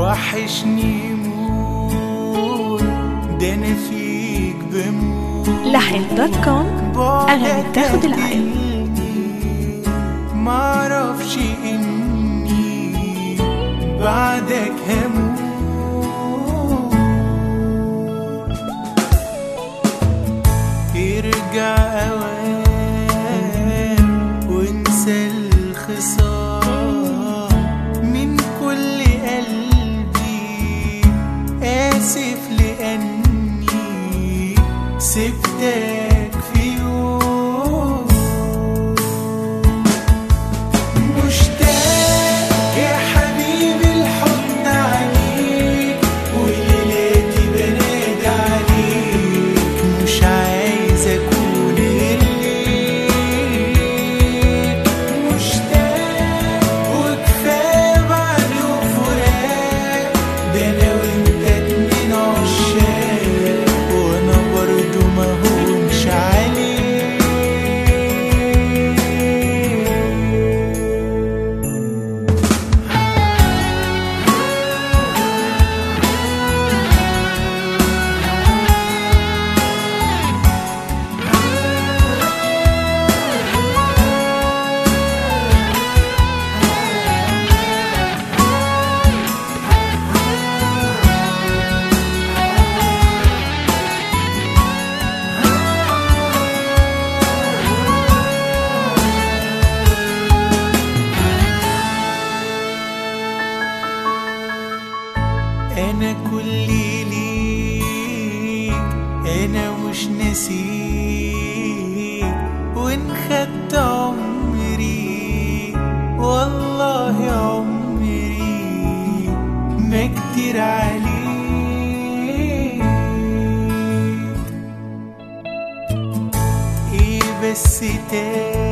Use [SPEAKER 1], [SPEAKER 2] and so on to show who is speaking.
[SPEAKER 1] وحشني موت ده انا فيك بموت
[SPEAKER 2] لحن دوت كوم أغاني بتاخد العقل
[SPEAKER 1] معرفش اني بعدك هموت ارجع اوان وانسى الخصام من كل قلبي اسف لاني سبتك في يوم مشتاق يا حبيبي الحضن عليك وليلاتي بنادى عليك مش عايز اكون الليل مشتاق وكفايه بعد وفراق ده انا وانت اتنين عشاق وانا برضو ما هونش عليك انا كل ليك انا مش ناسيك وان خدت عمري والله عمري ما كتير عليك ايه بس تاني